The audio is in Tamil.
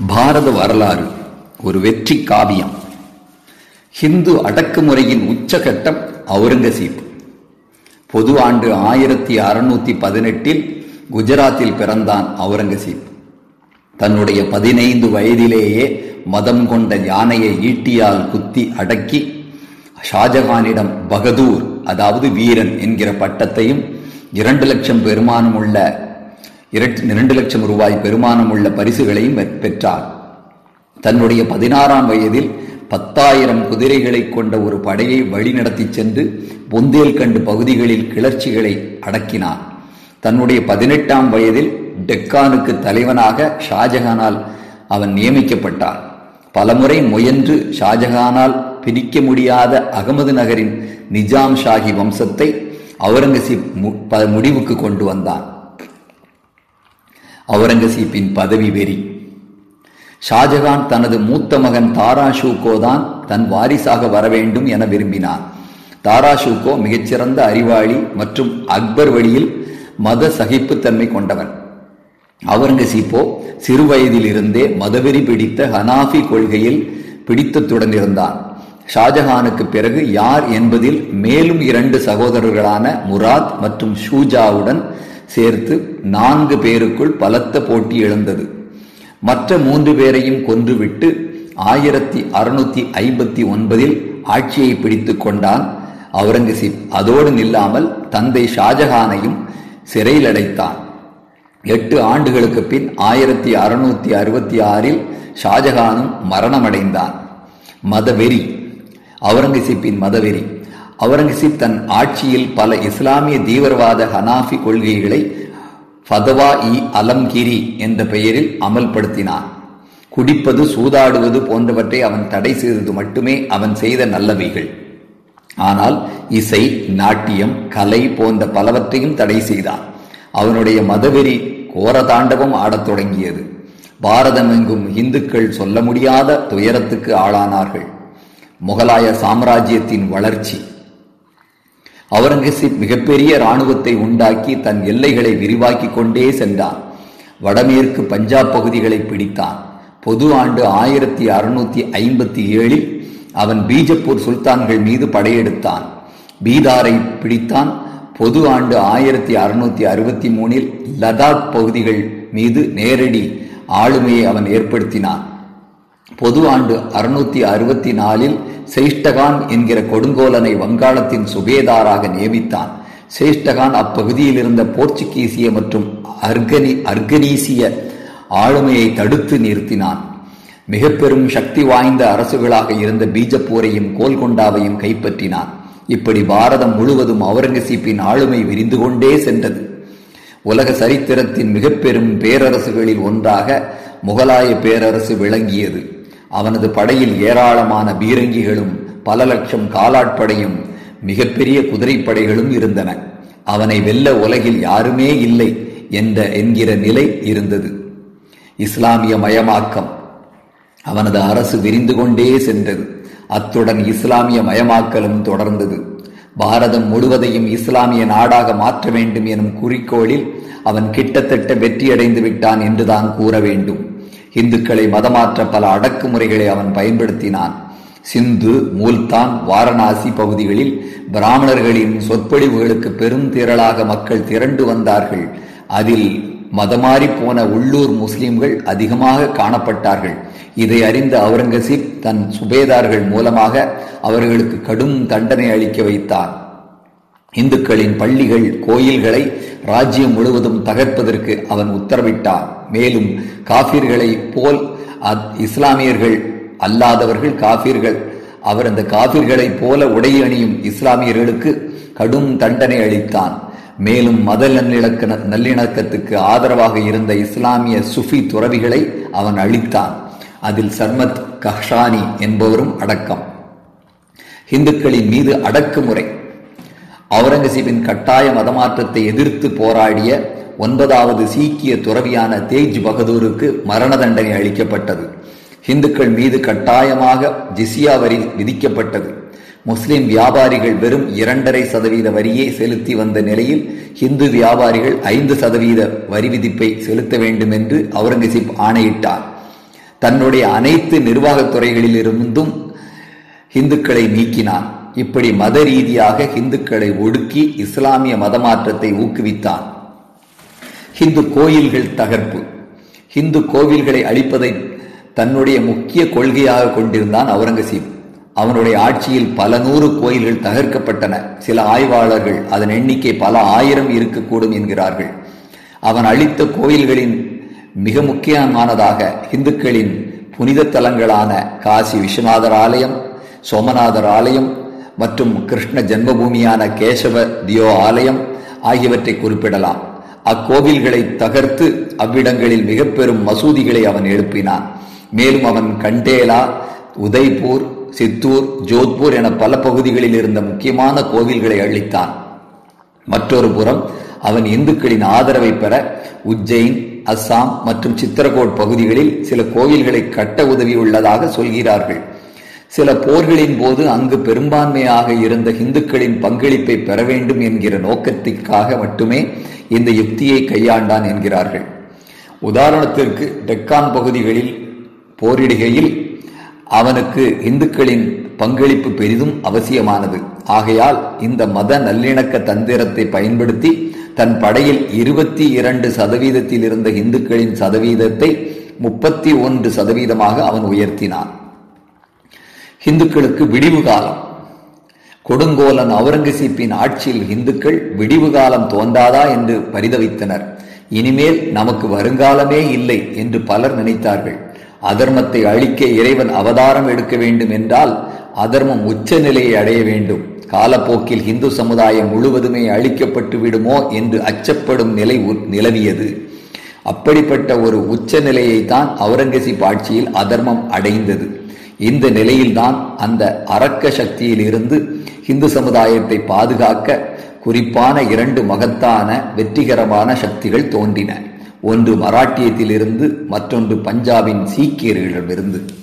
பாரத வரலாறு ஒரு வெற்றி காவியம் ஹிந்து அடக்குமுறையின் உச்சகட்டம் அவுரங்கசீப் பொது ஆண்டு ஆயிரத்தி அறுநூத்தி பதினெட்டில் குஜராத்தில் பிறந்தான் அவுரங்கசீப் தன்னுடைய பதினைந்து வயதிலேயே மதம் கொண்ட யானையை ஈட்டியால் குத்தி அடக்கி ஷாஜகானிடம் பகதூர் அதாவது வீரன் என்கிற பட்டத்தையும் இரண்டு லட்சம் பெருமானம் உள்ள இரண்டு லட்சம் ரூபாய் பெருமானம் உள்ள பரிசுகளையும் பெற்றார் தன்னுடைய பதினாறாம் வயதில் பத்தாயிரம் குதிரைகளை கொண்ட ஒரு படையை வழிநடத்தி சென்று பொந்தேல்கண்டு பகுதிகளில் கிளர்ச்சிகளை அடக்கினார் தன்னுடைய பதினெட்டாம் வயதில் டெக்கானுக்கு தலைவனாக ஷாஜகானால் அவன் நியமிக்கப்பட்டார் பலமுறை முயன்று ஷாஜகானால் பிரிக்க முடியாத அகமது நகரின் நிஜாம் ஷாஹி வம்சத்தை அவுரங்கசீப் முடிவுக்கு கொண்டு வந்தான் அவுரங்கசீப்பின் பதவி வெறி ஷாஜகான் தனது மூத்த மகன் தாரா ஷூகோ தான் தன் வாரிசாக வர வேண்டும் என விரும்பினார் தாரா ஷூகோ மிகச்சிறந்த அறிவாளி மற்றும் அக்பர் வழியில் மத சகிப்புத்தன்மை கொண்டவன் அவுரங்கசீப்போ சிறு வயதிலிருந்தே மதவெறி பிடித்த ஹனாஃபி கொள்கையில் பிடித்தத்துடன் இருந்தான் ஷாஜஹானுக்கு பிறகு யார் என்பதில் மேலும் இரண்டு சகோதரர்களான முராத் மற்றும் ஷூஜாவுடன் சேர்த்து நான்கு பேருக்குள் பலத்த போட்டி எழுந்தது மற்ற மூன்று பேரையும் கொன்றுவிட்டு ஆயிரத்தி அறுநூத்தி ஐம்பத்தி ஒன்பதில் ஆட்சியை பிடித்துக் கொண்டான் அவுரங்கசீப் அதோடு நில்லாமல் தந்தை ஷாஜஹானையும் சிறையில் அடைத்தான் எட்டு ஆண்டுகளுக்கு பின் ஆயிரத்தி அறுநூத்தி அறுபத்தி ஆறில் ஷாஜஹானும் மரணமடைந்தான் மதவெறி அவுரங்கசீப்பின் மதவெறி அவுரங்கசீப் தன் ஆட்சியில் பல இஸ்லாமிய தீவிரவாத ஹனாஃபி கொள்கைகளை ஃபதவா இ அலம்கிரி என்ற பெயரில் அமல்படுத்தினான் குடிப்பது சூதாடுவது போன்றவற்றை அவன் தடை செய்தது மட்டுமே அவன் செய்த நல்லவைகள் ஆனால் இசை நாட்டியம் கலை போன்ற பலவற்றையும் தடை செய்தான் அவனுடைய மதவெறி கோரதாண்டவம் ஆடத் தொடங்கியது பாரதமெங்கும் இந்துக்கள் சொல்ல முடியாத துயரத்துக்கு ஆளானார்கள் முகலாய சாம்ராஜ்யத்தின் வளர்ச்சி அவுரங்கசீப் மிகப்பெரிய இராணுவத்தை உண்டாக்கி தன் எல்லைகளை விரிவாக்கி கொண்டே சென்றான் வடமேற்கு பஞ்சாப் பகுதிகளை பிடித்தான் பொது ஆண்டு ஆயிரத்தி அறுநூத்தி ஐம்பத்தி ஏழில் அவன் பீஜப்பூர் சுல்தான்கள் மீது படையெடுத்தான் பீதாரை பிடித்தான் பொது ஆண்டு ஆயிரத்தி அறுநூத்தி அறுபத்தி மூணில் லடாக் பகுதிகள் மீது நேரடி ஆளுமையை அவன் ஏற்படுத்தினான் பொது ஆண்டு அறுநூத்தி அறுபத்தி நாலில் சேஷ்டகான் என்கிற கொடுங்கோலனை வங்காளத்தின் சுபேதாராக நியமித்தான் சேஷ்டகான் அப்பகுதியில் இருந்த போர்ச்சுகீசிய மற்றும் அர்கனி அர்கனீசிய ஆளுமையை தடுத்து நிறுத்தினான் மிக பெரும் சக்தி வாய்ந்த அரசுகளாக இருந்த பீஜப்பூரையும் கோல்கொண்டாவையும் கைப்பற்றினான் இப்படி பாரதம் முழுவதும் அவுரங்கசீப்பின் ஆளுமை விரிந்து கொண்டே சென்றது உலக சரித்திரத்தின் மிக பெரும் பேரரசுகளில் ஒன்றாக முகலாய பேரரசு விளங்கியது அவனது படையில் ஏராளமான பீரங்கிகளும் பல லட்சம் காலாட்படையும் மிகப்பெரிய குதிரைப்படைகளும் இருந்தன அவனை வெல்ல உலகில் யாருமே இல்லை என்ற என்கிற நிலை இருந்தது இஸ்லாமிய மயமாக்கம் அவனது அரசு விரிந்து கொண்டே சென்றது அத்துடன் இஸ்லாமிய மயமாக்கலும் தொடர்ந்தது பாரதம் முழுவதையும் இஸ்லாமிய நாடாக மாற்ற வேண்டும் எனும் குறிக்கோளில் அவன் கிட்டத்தட்ட வெற்றியடைந்து விட்டான் என்றுதான் கூற வேண்டும் இந்துக்களை மதமாற்ற பல அடக்குமுறைகளை அவன் பயன்படுத்தினான் சிந்து மூல்தான் வாரணாசி பகுதிகளில் பிராமணர்களின் சொற்பொழிவுகளுக்கு பெரும் திரளாக மக்கள் திரண்டு வந்தார்கள் அதில் மதமாறி போன உள்ளூர் முஸ்லிம்கள் அதிகமாக காணப்பட்டார்கள் இதை அறிந்த அவுரங்கசீப் தன் சுபேதார்கள் மூலமாக அவர்களுக்கு கடும் தண்டனை அளிக்க வைத்தார் இந்துக்களின் பள்ளிகள் கோயில்களை ராஜ்யம் முழுவதும் தகர்ப்பதற்கு அவன் உத்தரவிட்டார் மேலும் காபிர்களை போல் இஸ்லாமியர்கள் அல்லாதவர்கள் காபிர்கள் அவர் அந்த காபிர்களைப் போல உடை அணியும் இஸ்லாமியர்களுக்கு கடும் தண்டனை அளித்தான் மேலும் மத நல்லிணக்க நல்லிணக்கத்துக்கு ஆதரவாக இருந்த இஸ்லாமிய சுஃபி துறவிகளை அவன் அழித்தான் அதில் சர்மத் கஹ்ஷானி என்பவரும் அடக்கம் இந்துக்களின் மீது அடக்குமுறை அவுரங்கசீபின் கட்டாய மதமாற்றத்தை எதிர்த்து போராடிய ஒன்பதாவது சீக்கிய துறவியான தேஜ் பகதூருக்கு மரண தண்டனை அளிக்கப்பட்டது இந்துக்கள் மீது கட்டாயமாக ஜிசியா வரி விதிக்கப்பட்டது முஸ்லிம் வியாபாரிகள் வெறும் இரண்டரை சதவீத வரியை செலுத்தி வந்த நிலையில் இந்து வியாபாரிகள் ஐந்து சதவீத வரி விதிப்பை செலுத்த வேண்டும் என்று அவுரங்கசீப் ஆணையிட்டார் தன்னுடைய அனைத்து நிர்வாகத் துறைகளிலிருந்தும் இந்துக்களை நீக்கினான் இப்படி மத ரீதியாக இந்துக்களை ஒடுக்கி இஸ்லாமிய மதமாற்றத்தை ஊக்குவித்தான் ஹிந்து கோயில்கள் தகர்ப்பு ஹிந்து கோவில்களை அழிப்பதை தன்னுடைய முக்கிய கொள்கையாக கொண்டிருந்தான் அவுரங்கசீப் அவனுடைய ஆட்சியில் பல நூறு கோயில்கள் தகர்க்கப்பட்டன சில ஆய்வாளர்கள் அதன் எண்ணிக்கை பல ஆயிரம் இருக்கக்கூடும் என்கிறார்கள் அவன் அழித்த கோயில்களின் மிக முக்கியமானதாக இந்துக்களின் புனித தலங்களான காசி விஸ்வநாதர் ஆலயம் சோமநாதர் ஆலயம் மற்றும் கிருஷ்ண ஜென்மபூமியான கேசவ தியோ ஆலயம் ஆகியவற்றை குறிப்பிடலாம் அக்கோவில்களை தகர்த்து அவ்விடங்களில் மிக பெரும் மசூதிகளை அவன் எழுப்பினான் மேலும் அவன் கண்டேலா உதய்பூர் சித்தூர் ஜோத்பூர் என பல பகுதிகளில் இருந்த முக்கியமான கோவில்களை அழித்தான் மற்றொரு புறம் அவன் இந்துக்களின் ஆதரவை பெற உஜ்ஜைன் அஸ்ஸாம் மற்றும் சித்திரகோட் பகுதிகளில் சில கோவில்களை கட்ட உதவியுள்ளதாக சொல்கிறார்கள் சில போர்களின் போது அங்கு பெரும்பான்மையாக இருந்த இந்துக்களின் பங்களிப்பை பெற வேண்டும் என்கிற நோக்கத்திற்காக மட்டுமே இந்த யுக்தியை கையாண்டான் என்கிறார்கள் உதாரணத்திற்கு டெக்கான் பகுதிகளில் போரிடுகையில் அவனுக்கு இந்துக்களின் பங்களிப்பு பெரிதும் அவசியமானது ஆகையால் இந்த மத நல்லிணக்க தந்திரத்தை பயன்படுத்தி தன் படையில் இருபத்தி இரண்டு சதவீதத்தில் இருந்த இந்துக்களின் சதவீதத்தை முப்பத்தி ஒன்று சதவீதமாக அவன் உயர்த்தினான் இந்துக்களுக்கு விடிவு காலம் கொடுங்கோலன் அவுரங்கசீப்பின் ஆட்சியில் இந்துக்கள் விடிவு காலம் தோன்றாதா என்று பரிதவித்தனர் இனிமேல் நமக்கு வருங்காலமே இல்லை என்று பலர் நினைத்தார்கள் அதர்மத்தை அழிக்க இறைவன் அவதாரம் எடுக்க வேண்டும் என்றால் அதர்மம் உச்ச நிலையை அடைய வேண்டும் காலப்போக்கில் இந்து சமுதாயம் முழுவதுமே அழிக்கப்பட்டு விடுமோ என்று அச்சப்படும் நிலை நிலவியது அப்படிப்பட்ட ஒரு உச்ச நிலையை தான் அவுரங்கசீப் ஆட்சியில் அதர்மம் அடைந்தது இந்த நிலையில்தான் அந்த அரக்க சக்தியில் இருந்து இந்து சமுதாயத்தை பாதுகாக்க குறிப்பான இரண்டு மகத்தான வெற்றிகரமான சக்திகள் தோன்றின ஒன்று மராட்டியத்திலிருந்து மற்றொன்று பஞ்சாபின் சீக்கியர்களிடமிருந்து